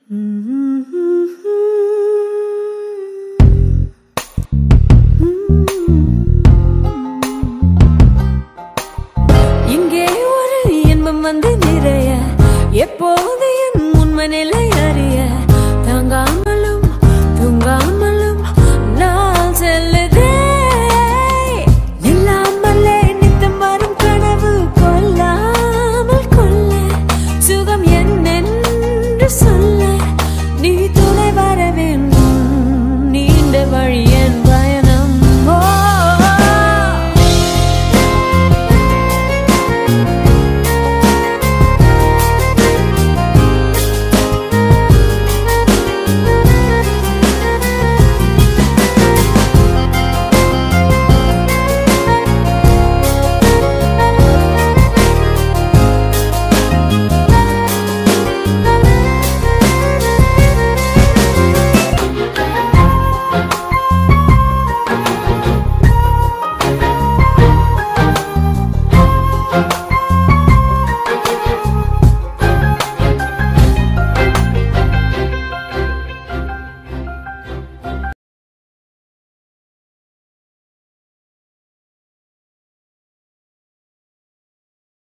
இங்கே ஒரு இன்பம் வந்து நிறைய எப்போது என் உண்மை நிலை அறிய தாங்காமலும் தூங்காமலும் நாள் செல்லுதே இல்லாமலே நித்தம் வரும் கனவு கொல்லாமல் கொல்ல சுகம் என்னென்று சொல்ல நீ துணை வர வேண்டும் நீண்ட வழிய